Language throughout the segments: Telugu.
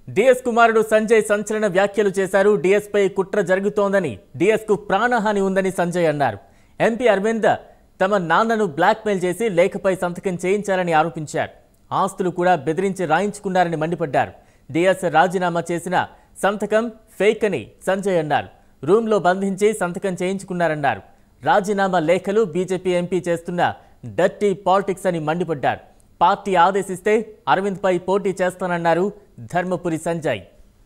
డిఎస్ కుమారుడు సంజయ్ సంచలన వ్యాఖ్యలు చేశారు డిఎస్ పై కుట్ర జరుగుతోందని డిఎస్ కు ప్రాణహాని ఉందని సంజయ్ అన్నారు ఎంపీ అరవింద్ తమ నాన్నను బ్లాక్మెయిల్ చేసి లేఖపై సంతకం చేయించారని ఆరోపించారు ఆస్తులు కూడా బెదిరించి రాయించుకున్నారని మండిపడ్డారు డిఎస్ రాజీనామా చేసిన సంతకం ఫేక్ అని సంజయ్ అన్నారు రూమ్లో బంధించి సంతకం చేయించుకున్నారన్నారు రాజీనామా లేఖలు బీజేపీ ఎంపీ చేస్తున్న డర్టీ పాలిటిక్స్ అని మండిపడ్డారు పార్టీ ఆదేశిస్తే అరవింద్పై పోటీ చేస్తానన్నారు ధర్మపురి సంజయ్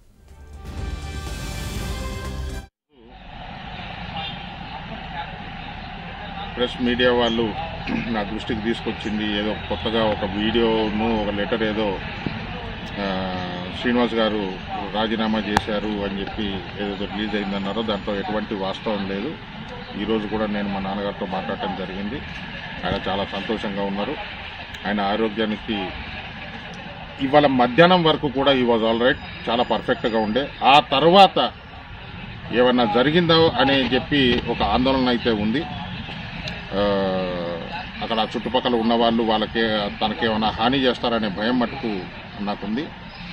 ప్రెస్ మీడియా వాళ్ళు నా దృష్టికి తీసుకొచ్చింది ఏదో కొత్తగా ఒక వీడియోను ఒక లెటర్ ఏదో ఆ, శ్రీనివాస్ గారు రాజీనామా చేశారు అని చెప్పి ఏదో రిలీజ్ అయిందన్నారో దాంట్లో ఎటువంటి వాస్తవం లేదు ఈరోజు కూడా నేను మా నాన్నగారితో మాట్లాడటం జరిగింది ఆయన చాలా సంతోషంగా ఉన్నారు ఆయన ఆరోగ్యానికి ఇవాళ మధ్యాహ్నం వరకు కూడా ఈ వాజ్ ఆల్ రైట్ చాలా పర్ఫెక్ట్గా ఉండే ఆ తర్వాత ఏమన్నా జరిగిందో అని చెప్పి ఒక ఆందోళన అయితే ఉంది ఆ, అక్కడ చుట్టుపక్కల ఉన్న వాళ్ళు వాళ్ళకే తనకేమైనా హాని చేస్తారనే భయం మటుకు నాకుంది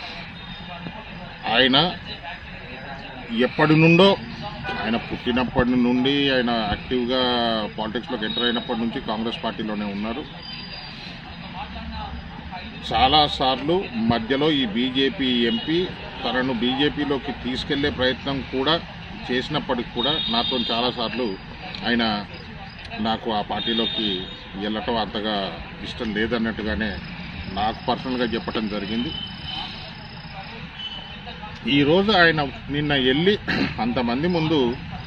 ఆయన ఎప్పటి నుండో ఆయన పుట్టినప్పటి నుండి ఆయన యాక్టివ్గా పాలిటిక్స్లోకి ఎంటర్ అయినప్పటి నుంచి కాంగ్రెస్ పార్టీలోనే ఉన్నారు చాలా సార్లు మధ్యలో ఈ బీజేపీ ఎంపీ తనను బీజేపీలోకి తీసుకెళ్లే ప్రయత్నం కూడా చేసినప్పటికి కూడా నాతో చాలాసార్లు ఆయన నాకు ఆ పార్టీలోకి వెళ్ళటం అంతగా ఇష్టం లేదన్నట్టుగానే నాకు పర్సనల్గా చెప్పటం జరిగింది ఈరోజు ఆయన నిన్న వెళ్ళి అంతమంది ముందు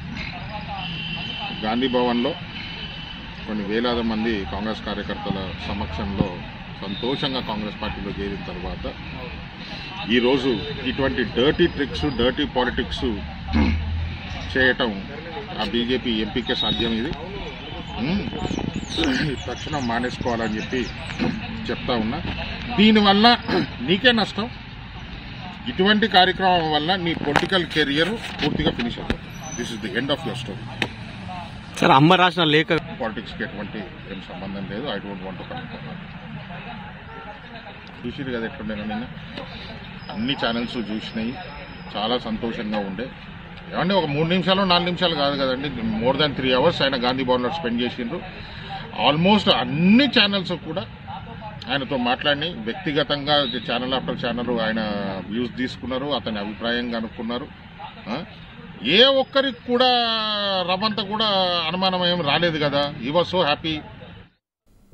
గాంధీ భవన్లో కొన్ని వేలాది మంది కాంగ్రెస్ కార్యకర్తల సమక్షంలో సంతోషంగా కాంగ్రెస్ పార్టీలో చేరిన తర్వాత ఈరోజు ఇటువంటి డర్టీ ట్రిక్స్ డర్టీ పాలిటిక్స్ చేయటం ఆ బీజేపీ ఎంపీకే సాధ్యం ఇది ఉమ్, తక్షణం మానేసుకోవాలని చెప్పి చెప్తా ఉన్నా దీనివల్ల నీకే నష్టం ఇటువంటి కార్యక్రమం వల్ల నీ పొలిటికల్ కెరియర్ పూర్తిగా ఫినిష్ అవుతుంది this is the end of your story sir అమ్మ రాసిన లేఖ పాలిటిక్స్కి ఎటువంటి ఏం సంబంధం లేదు ఐ డోంట్ వాంట్ చూసిరు కదా ఎట్లుండేనా నిన్న అన్ని ఛానల్స్ చూసినాయి చాలా సంతోషంగా ఉండే ఏమంటే ఒక మూడు నిమిషాలు నాలుగు నిమిషాలు కాదు కదండి మోర్ దాన్ త్రీ అవర్స్ ఆయన గాంధీ భవన్లో స్పెండ్ చేసిండ్రు ఆల్మోస్ట్ అన్ని ఛానల్స్ కూడా ఆయనతో మాట్లాడి వ్యక్తిగతంగా ఛానల్ ఆఫ్టర్ ఛానల్ ఆయన వ్యూస్ తీసుకున్నారు అతని అభిప్రాయం కనుక్కున్నారు ఆ? ఏ ఒక్కరికి కూడా రవంత కూడా అనుమానం ఏం రాలేదు కదా ఈ వాజ్ సో హ్యాపీ